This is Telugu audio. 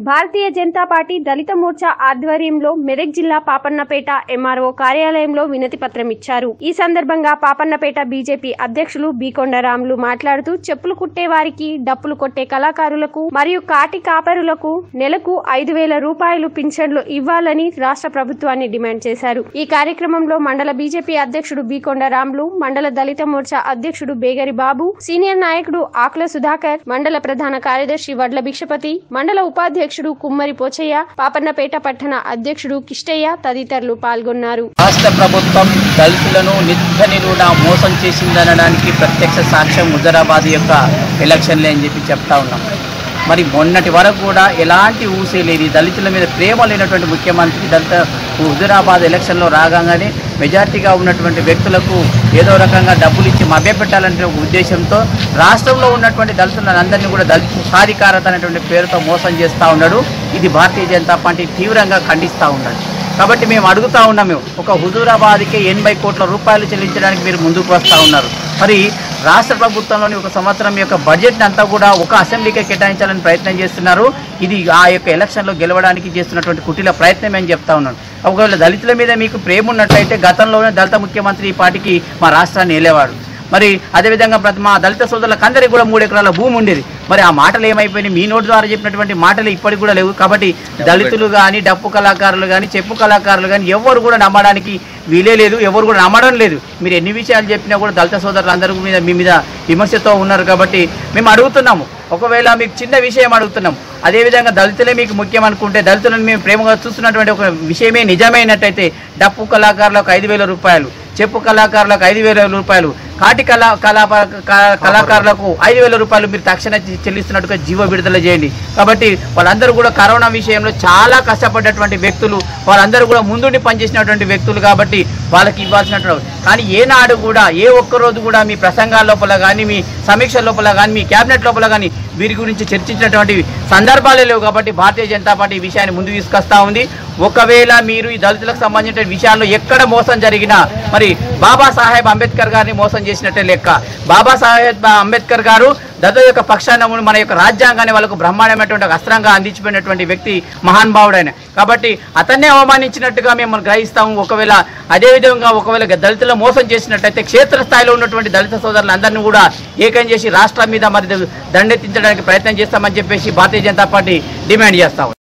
భారతీయ జనతా పార్టీ దళిత మోర్చా ఆధ్వర్యంలో మెదక్ జిల్లా పాపన్నపేట ఎంఆర్ఓ కార్యాలయంలో వినతి పత్రం ఇచ్చారు ఈ సందర్భంగా పాపన్నపేట బీజేపీ అధ్యక్షులు బీకొండరాములు మాట్లాడుతూ చెప్పులు కుట్టే వారికి డప్పులు కొట్టే కళాకారులకు మరియు కాటి కాపరులకు నెలకు ఐదు వేల రూపాయలు పింఛన్లు ఇవ్వాలని రాష్ట్ర ప్రభుత్వాన్ని డిమాండ్ చేశారు ఈ కార్యక్రమంలో మండల బీజేపీ అధ్యక్షుడు బీకొండరాములు మండల దళిత మోర్చా అధ్యక్షుడు బేగరి బాబు సీనియర్ నాయకుడు ఆకుల సుధాకర్ మండల ప్రధాన కార్యదర్శి వడ్ల భిక్షపతి మండల ఉపాధ్యక్షుడు కుమ్మరి పోచయ్య పాపన్నపేట పట్టణ అధ్యక్షుడు కిష్టయ్య తదితరులు పాల్గొన్నారు రాష్ట్ర ప్రభుత్వం దళితులను నిత్య నిలువున మోసం చేసిందనడానికి ప్రత్యక్ష సాక్ష్యం హుజరాబాద్ యొక్క ఎలక్షన్లే అని చెప్పి చెప్తా ఉన్నాం మరి మొన్నటి వరకు కూడా ఎలాంటి ఊసే లేదు ఈ దళితుల మీద ప్రేమ లేనటువంటి ముఖ్యమంత్రి దళిత హుజురాబాద్ ఎలక్షన్లో రాగానే మెజార్టీగా ఉన్నటువంటి వ్యక్తులకు ఏదో రకంగా డబ్బులు ఇచ్చి మభ్యపెట్టాలనే ఒక ఉద్దేశంతో రాష్ట్రంలో ఉన్నటువంటి దళితులందరినీ కూడా దళిత సాధికారత అనేటువంటి పేరుతో మోసం చేస్తూ ఉన్నాడు ఇది భారతీయ జనతా పార్టీ తీవ్రంగా ఖండిస్తూ ఉన్నాడు కాబట్టి మేము అడుగుతా ఉన్నాము ఒక హుజూరాబాద్కి ఎనభై కోట్ల రూపాయలు చెల్లించడానికి మీరు ముందుకు వస్తూ ఉన్నారు మరి రాష్ట్ర ప్రభుత్వంలోని ఒక సంవత్సరం యొక్క బడ్జెట్ని అంతా కూడా ఒక అసెంబ్లీకే కేటాయించాలని ప్రయత్నం చేస్తున్నారు ఇది ఆ యొక్క ఎలక్షన్లో గెలవడానికి చేస్తున్నటువంటి కుటీల ప్రయత్నం అని చెప్తా ఉన్నాను ఒకవేళ దళితుల మీద మీకు ప్రేమ ఉన్నట్లయితే గతంలోనే దళిత ముఖ్యమంత్రి ఈ పార్టీకి మా రాష్ట్రాన్ని వెళ్ళేవాడు మరి అదేవిధంగా ప్రతి మా దళిత సోదరులకు అందరికీ కూడా మూడు ఎకరాల భూమి ఉండేది మరి ఆ మాటలు ఏమైపోయినాయి మీ నోటి ద్వారా చెప్పినటువంటి మాటలు ఇప్పటికి కూడా లేవు కాబట్టి దళితులు కానీ డప్పు కళాకారులు కానీ చెప్పు కళాకారులు కానీ ఎవరు కూడా నమ్మడానికి వీలే లేదు ఎవరు కూడా నమ్మడం లేదు మీరు ఎన్ని విషయాలు చెప్పినా కూడా దళిత సోదరులు అందరి మీద మీ మీద విమర్శతో ఉన్నారు కాబట్టి మేము అడుగుతున్నాము ఒకవేళ మీకు చిన్న విషయం అడుగుతున్నాం అదేవిధంగా దళితులే మీకు ముఖ్యం అనుకుంటే దళితులను మేము ప్రేమగా చూస్తున్నటువంటి ఒక విషయమే నిజమైనట్టయితే డప్పు కళాకారులకు ఐదు వేల రూపాయలు చెప్పు కళాకారులకు ఐదు వేల రూపాయలు కాటి కళా కళా క- కళాకారులకు ఐదు వేల రూపాయలు మీరు తక్షణ చె- చెల్లిస్తున్నట్టుగా జీవో విడుదల చేయండి కాబట్టి వాళ్ళందరూ కూడా కరోనా విషయంలో చాలా కష్టపడ్డటువంటి వ్యక్తులు వాళ్ళందరూ కూడా ముందుండి పనిచేసినటువంటి వ్యక్తులు కాబట్టి వాళ్ళకి ఇవ్వాల్సినటువంటి కానీ ఏనాడు కూడా ఏ ఒక్క రోజు కూడా మీ ప్రసంగాల లోపల కానీ మీ సమీక్ష లోపల కానీ మీ క్యాబినెట్ లోపల కానీ వీరి గురించి చర్చించినటువంటి సందర్భాలే లేవు కాబట్టి భారతీయ జనతా పార్టీ ఈ విషయాన్ని ముందు తీసుకొస్తా ఉంది ఒకవేళ మీరు ఈ దళితులకు సంబంధించిన విషయాల్లో ఎక్కడ మోసం జరిగినా మరి బాబాసాహెబ్ అంబేద్కర్ గారిని మోసం చేసినట్టే లెక్క బాబాసాహెబ్ అంబేద్కర్ గారు దళితుల యొక్క పక్షాన ఉండి మన యొక్క రాజ్యాంగాన్ని వాళ్ళకు బ్రహ్మాండమైనటువంటి ఒక అస్త్రంగా అందించిపోయినటువంటి వ్యక్తి మహానుభావుడైన కాబట్టి అతన్నే అవమానించినట్టుగా మేము గ్రహిస్తాము ఒకవేళ అదేవిధంగా ఒకవేళ దళితులు మోసం చేసినట్టయితే క్షేత్రస్థాయిలో ఉన్నటువంటి దళిత సోదరులందరినీ కూడా ఏకం చేసి రాష్ట్రం మీద మరి దండెత్తించడానికి ప్రయత్నం చేస్తామని చెప్పేసి భారతీయ జనతా పార్టీ డిమాండ్ చేస్తాం